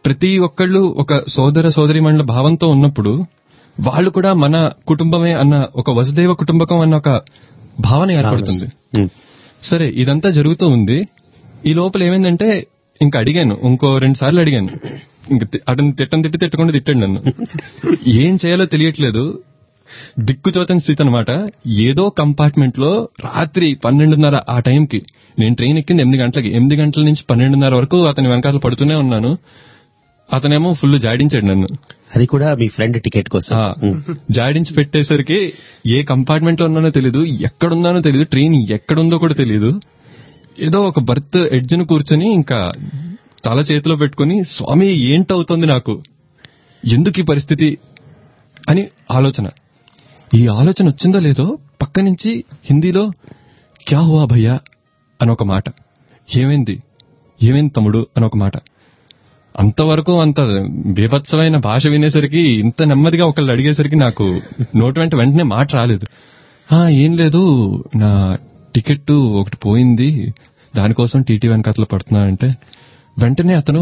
ప్రతి ఒక్కళ్ళు ఒక సోదర సోదరి మండల భావంతో ఉన్నప్పుడు వాళ్ళు కూడా మన కుటుంబమే అన్న ఒక వసుదేవ కుటుంబకం అన్న ఒక భావన ఏర్పడుతుంది ఉమ్. సరే ఇదంతా జరుగుతూ ఉంది ఈ లోపల ఏమైందంటే ఇంకా అడిగాను ఇంకో రెండు సార్లు అడిగాను ఇంక తి- అతను తిట్టం తిట్టి తిట్టకుండా తిట్టాడు నన్ను ఏం చేయాలో తెలియట్లేదు దిక్కుచోతని స్థితి అనమాట ఏదో కంపార్ట్మెంట్ లో రాత్రి పన్నెండున్నర ఆ టైంకి నేను ట్రైన్ ఎక్కింది ఎనిమిది గంటలకి ఎనిమిది గంటల నుంచి పన్నెండున్నర వరకు అతని వెనకాల పడుతూనే ఉన్నాను అతనేమో ఫుల్ జాడించాడు నన్ను అది కూడా మీ ఫ్రెండ్ టికెట్ కోసం ఆ, ఉమ్. జాడించి పెట్టేసరికి ఏ కంపార్ట్మెంట్ లో ఉన్నానో తెలియదు ఎక్కడున్నానో తెలియదు ట్రైన్ ఎక్కడుందో కూడా తెలియదు ఏదో ఒక బర్త్ ఎడ్జ్ను కూర్చొని ఇంకా తల చేతిలో పెట్టుకుని స్వామి ఏంటవుతుంది నాకు ఎందుకు ఈ పరిస్థితి అని ఆలోచన ఈ ఆలోచన వచ్చిందో లేదో పక్క నుంచి హిందీలో క్యా హువా భయ్యా అని ఒక మాట ఏమైంది ఏమైంది తమ్ముడు అని ఒక మాట అంతవరకు అంత బీభత్సమైన భాష వినేసరికి ఇంత నెమ్మదిగా ఒకళ్ళు అడిగేసరికి నాకు నోటి వెంట వెంటనే మాట రాలేదు ఆ ఏం లేదు నా టికెట్ ఒకటి పోయింది దానికోసం టీటీ వెనకాతలో పడుతున్నానంటే వెంటనే అతను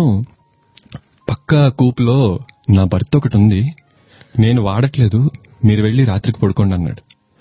పక్క కూపులో నా బర్త్ ఒకటి ఉంది నేను వాడట్లేదు మీరు వెళ్ళి రాత్రికి పడుకోండి అన్నాడు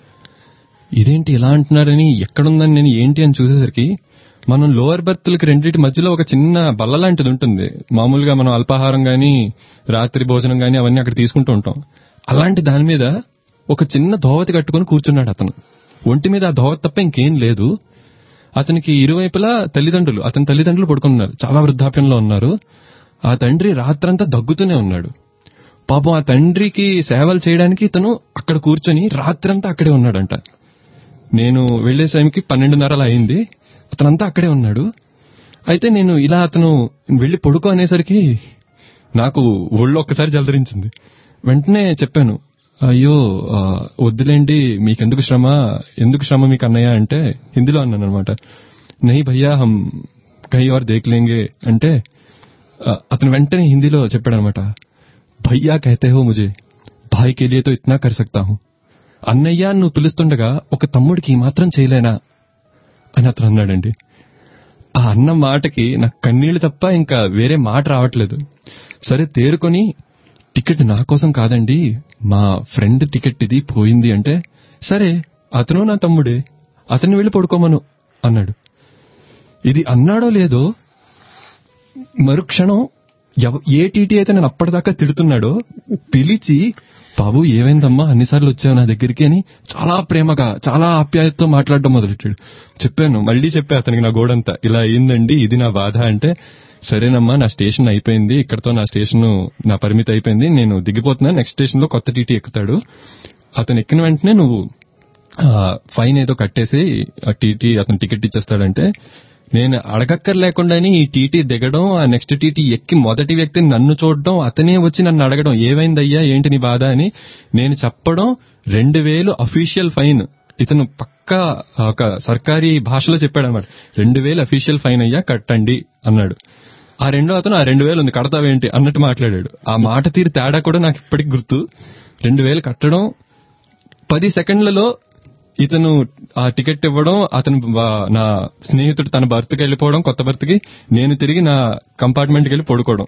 ఇదేంటి ఇలా అంటున్నారని ఎక్కడుందని నేను ఏంటి అని చూసేసరికి మనం లోవర్ బర్త్లకి రెండింటి మధ్యలో ఒక చిన్న బల్ల లాంటిది ఉంటుంది మామూలుగా మనం అల్పాహారం గాని రాత్రి భోజనం గాని అవన్నీ అక్కడ తీసుకుంటూ ఉంటాం అలాంటి దాని మీద ఒక చిన్న ధోవతి కట్టుకుని కూర్చున్నాడు అతను ఒంటి మీద ఆ ధోవతి తప్ప ఇంకేం లేదు అతనికి ఇరువైపులా తల్లిదండ్రులు అతని తల్లిదండ్రులు పడుకున్నారు చాలా వృద్ధాప్యంలో ఉన్నారు ఆ తండ్రి రాత్రంతా దగ్గుతూనే ఉన్నాడు పాపం ఆ తండ్రికి సేవలు చేయడానికి ఇతను అక్కడ కూర్చొని రాత్రంతా అక్కడే ఉన్నాడంట నేను వెళ్లే సమయంకి పన్నెండున్నర అలా అయింది అతనంతా అక్కడే ఉన్నాడు అయితే నేను ఇలా అతను వెళ్లి పడుకో అనేసరికి నాకు ఒళ్ళు ఒక్కసారి జలదరించింది వెంటనే చెప్పాను అయ్యో ఆ, వద్దులేండి మీకెందుకు శ్రమ ఎందుకు శ్రమ మీకు అన్నయ్య అంటే హిందీలో అన్నాను అనమాట నహి భయ్యా హమ్ కహీ और దేఖ్ లేంగే అంటే ఆ, అతను వెంటనే హిందీలో చెప్పాడు అనమాట భయ్యా కహతే హో ముజే భాయ్ కే లియే తో ఇత్నా కర్ సక్తా హూ అన్నయ్య అని నువ్వు పిలుస్తుండగా ఒక తమ్ముడికి ఈ మాత్రం చేయలేనా అని అతను అన్నాడండి ఆ అన్న మాటకి నాకు కన్నీళ్లు తప్ప ఇంకా వేరే మాట రావట్లేదు సరే తేరుకొని టికెట్ నా కోసం కాదండి మా ఫ్రెండ్ టికెట్ ఇది పోయింది అంటే సరే అతను నా తమ్ముడే అతన్ని వెళ్ళి పడుకోమను అన్నాడు ఇది అన్నాడో లేదో మరుక్షణం ఎవ- ఏ టీటీ అయితే నేను అప్పటిదాకా తిడుతున్నాడో పిలిచి బాబు ఏమైందమ్మా అన్నిసార్లు వచ్చావు నా దగ్గరికి అని చాలా ప్రేమగా చాలా ఆప్యాయతతో మాట్లాడడం మొదలెట్టాడు చెప్పాను మళ్ళీ చెప్పా అతనికి నా గోడంతా ఇలా అయిందండి ఇది నా బాధ అంటే సరేనమ్మా నా స్టేషన్ అయిపోయింది ఇక్కడతో నా స్టేషన్ నా పరిమితి అయిపోయింది నేను దిగిపోతున్నాను నెక్స్ట్ స్టేషన్ లో కొత్త టీటీ ఎక్కుతాడు అతను ఎక్కిన వెంటనే నువ్వు ఆ, ఫైన్ ఏదో కట్టేసి ఆ టీటీ అతను టికెట్ ఇచ్చేస్తాడంటే నేను అడగక్కర్ లేకుండానే ఈ టీటీ దిగడం ఆ నెక్స్ట్ టీటీ ఎక్కి మొదటి వ్యక్తి నన్ను చూడడం అతనే వచ్చి నన్ను అడగడం ఏమైందయ్యా ఏంటి నీ బాధ అని నేను చెప్పడం రెండు వేలు అఫీషియల్ ఫైన్ ఇతను పక్కా ఒక సర్కారీ భాషలో చెప్పాడు అనమాట రెండు వేలు అఫీషియల్ ఫైన్ అయ్యా కట్టండి అన్నాడు ఆ రెండో అతను ఆ రెండు వేలు ఉంది కడతావేంటి అన్నట్టు మాట్లాడాడు ఆ మాట తీరు తేడా కూడా నాకు ఇప్పటికి గుర్తు రెండు వేలు కట్టడం పది సెకండ్లలో ఇతను ఆ టికెట్ ఇవ్వడం అతను వా- నా స్నేహితుడు తన బర్త్కి వెళ్ళిపోవడం కొత్త బర్త్కి నేను తిరిగి నా కంపార్ట్మెంట్కి వెళ్ళి పడుకోవడం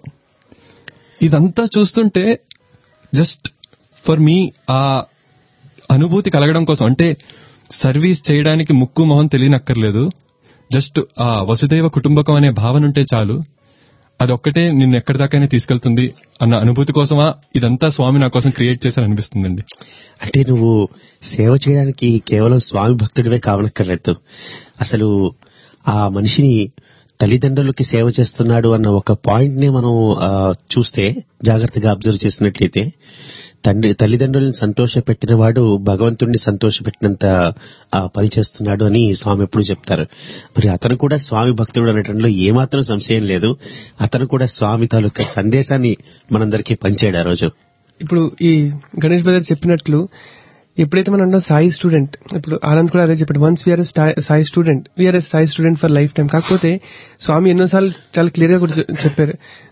ఇదంతా చూస్తుంటే జస్ట్ ఫర్ మీ ఆ అనుభూతి కలగడం కోసం అంటే సర్వీస్ చేయడానికి ముక్కు మొహం తెలియనక్కర్లేదు జస్ట్ ఆ వసుదైవ కుటుంబకం అనే భావన ఉంటే చాలు అదొక్కటే నిన్ను ఎక్కడి దాకైనా తీసుకెళ్తుంది అన్న అనుభూతి కోసమా ఇదంతా స్వామి నా కోసం క్రియేట్ చేశారు అనిపిస్తుందండి అంటే నువ్వు సేవ చేయడానికి కేవలం స్వామి భక్తుడివే కావనక్కర్లేదు అసలు ఆ మనిషిని తల్లిదండ్రులకి సేవ చేస్తున్నాడు అన్న ఒక పాయింట్ ని మనం ఆ, చూస్తే జాగ్రత్తగా అబ్జర్వ్ చేసినట్లయితే తండ్రి తల్లిదండ్రులను సంతోషపెట్టిన వాడు భగవంతుడిని సంతోషపెట్టినంత ఆ, పని చేస్తున్నాడు అని స్వామి ఎప్పుడు చెప్తారు మరి అతను కూడా స్వామి భక్తుడు అనటంలో ఏమాత్రం సంశయం లేదు అతను కూడా స్వామి తాలూకా సందేశాన్ని మనందరికీ పంచాడు ఆ రోజు ఇప్పుడు ఈ గణేష్ బ్రదర్ చెప్పినట్లు ఎప్పుడైతే మనం అన్నాం సాయి స్టూడెంట్ ఇప్పుడు ఆనంద్ కూడా అదే చెప్పాడు once we are Sai student we are Sai student for lifetime కాకపోతే స్వామి ఎన్నోసార్లు చాలా క్లియర్ గా కూడా చె- చెప్పారు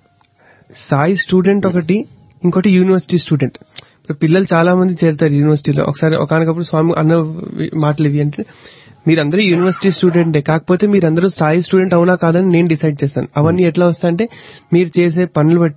సాయి స్టూడెంట్ ఒకటి ఇంకోటి యూనివర్సిటీ స్టూడెంట్ ఇప్పుడు పిల్లలు చాలా మంది చేరుతారు యూనివర్సిటీలో ఒకసారి ఒకనకప్పుడు స్వామి అన్న మాటలు ఇవి అంటే మీరందరూ యూనివర్సిటీ స్టూడెంటే కాకపోతే మీరందరూ సాయి స్టూడెంట్ అవునా కాదని నేను డిసైడ్ చేస్తాను అవన్నీ ఎట్లా వస్తాయంటే మీరు చేసే పనులు బట్టి